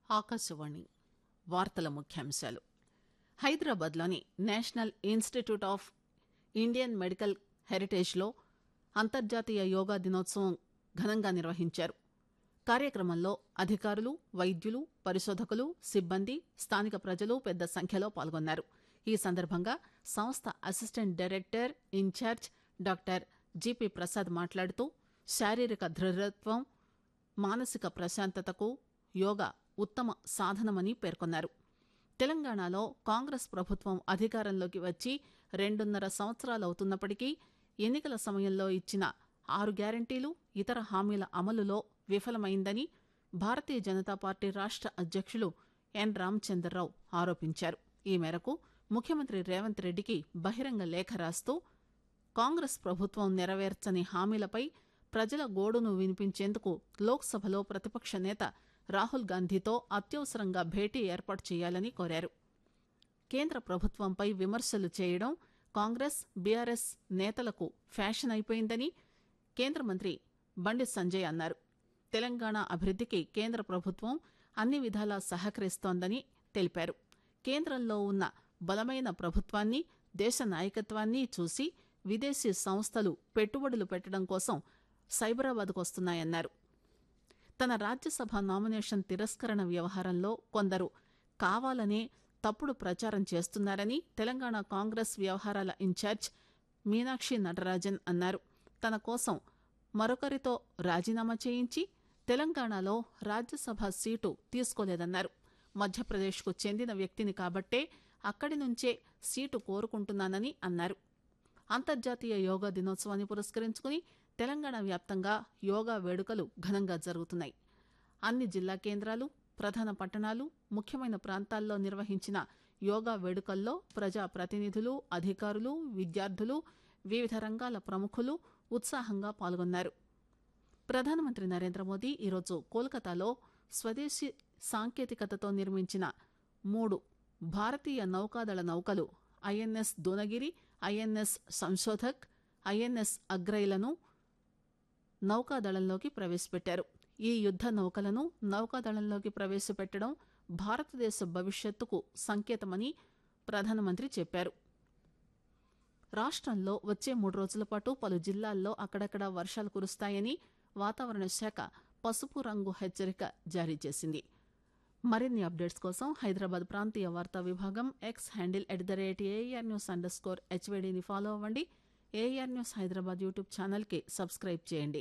ఆకాశవాణి వార్తల ముఖ్యాంశాలు హైదరాబాద్లోని national institute of Indian medical హెరిటేజ్లో అంతర్జాతీయ యోగా దినోత్సవం ఘనంగా నిర్వహించారు కార్యక్రమంలో అధికారులు వైద్యులు పరిశోధకులు సిబ్బంది స్థానిక ప్రజలు పెద్ద సంఖ్యలో పాల్గొన్నారు ఈ సందర్భంగా సంస్థ assistant director in-charge doctor GP Prasad మాట్లాడుతూ శారీరక దృఢత్వం మానసిక ప్రశాంతతకు యోగా ఉత్తమ సాధనమని పేర్కొన్నారు తెలంగాణలో కాంగ్రెస్ ప్రభుత్వం అధికారంలోకి వచ్చి రెండున్నర సంవత్సరాలవుతున్నప్పటికీ ఎన్నికల సమయంలో ఇచ్చిన ఆరు గ్యారంటీలు ఇతర హామీల అమలులో విఫలమైందని భారతీయ జనతా పార్టీ రాష్ట అధ్యక్షులు ఎన్ రామచంద్రరావు ఆరోపించారు ఈ మేరకు ముఖ్యమంత్రి రేవంత్ రెడ్డికి బహిరంగ లేఖ రాస్తూ కాంగ్రెస్ ప్రభుత్వం నెరవేర్చని హామీలపై ప్రజల గోడును వినిపించేందుకు లోక్సభలో ప్రతిపక్ష నేత రాహుల్ గాంధీతో అత్యవసరంగా భేటీ ఏర్పాటు చేయాలని కోరారు కేంద్ర ప్రభుత్వంపై విమర్శలు చేయడం కాంగ్రెస్ బీఆర్ఎస్ నేతలకు ఫ్యాషన్ అయిపోయిందని కేంద్ర మంత్రి బండి సంజయ్ అన్నారు తెలంగాణ అభివృద్దికి కేంద్ర ప్రభుత్వం అన్ని విధాలా సహకరిస్తోందని తెలిపారు కేంద్రంలో ఉన్న బలమైన ప్రభుత్వాన్ని దేశ నాయకత్వాన్ని చూసి విదేశీ సంస్థలు పెట్టుబడులు పెట్టడం కోసం సైబరాబాద్కు వస్తున్నాయన్నారు తన రాజ్యసభ నామినేషన్ తిరస్కరణ వ్యవహారంలో కొందరు కావాలనే తప్పుడు ప్రచారం చేస్తున్నారని తెలంగాణ కాంగ్రెస్ వ్యవహారాల ఇన్ఛార్జ్ మీనాక్షి నటరాజన్ అన్నారు తన కోసం మరొకరితో రాజీనామా చేయించి తెలంగాణలో రాజ్యసభ సీటు తీసుకోలేదన్నారు మధ్యప్రదేశ్కు చెందిన వ్యక్తిని కాబట్టే అక్కడి నుంచే సీటు కోరుకుంటున్నానని అన్నారు అంతర్జాతీయ యోగా దినోత్సవాన్ని పురస్కరించుకుని తెలంగాణ వ్యాప్తంగా యోగా వేడుకలు ఘనంగా జరుగుతున్నాయి అన్ని జిల్లా కేంద్రాలు ప్రధాన పట్టణాలు ముఖ్యమైన ప్రాంతాల్లో నిర్వహించిన యోగా వేడుకల్లో ప్రజా ప్రతినిధులు అధికారులు విద్యార్థులు వివిధ రంగాల ప్రముఖులు ఉత్సాహంగా పాల్గొన్నారు ప్రధానమంత్రి నరేంద్ర మోదీ ఈరోజు కోల్కతాలో స్వదేశీ సాంకేతికతతో నిర్మించిన మూడు భారతీయ నౌకాదళ నౌకలు INS Dunagiri INS Sanshodhak INS అగ్రైలను నౌకాదళంలోకి ప్రవేశపెట్టారు ఈ యుద్ద నౌకలను నౌకాదళంలోకి ప్రవేశపెట్టడం భారతదేశ భవిష్యత్తుకు సంకేతమని ప్రధానమంత్రి చెప్పారు రాష్టంలో వచ్చే మూడు రోజుల పాటు పలు జిల్లాల్లో అక్కడక్కడ వర్షాలు కురుస్తాయని వాతావరణ శాఖ పసుపు రంగు హెచ్చరిక జారీ చేసింది మరిన్ని అప్డేట్స్ కోసం హైదరాబాద్ ప్రాంతీయ వార్తా విభాగం X handle at the rate AR news underscore హెచ్వేడిని ఫాలో అవ్వండి ఏఆర్ న్యూస్ హైదరాబాద్ యూట్యూబ్ ఛానల్కి సబ్స్క్రైబ్ చేయండి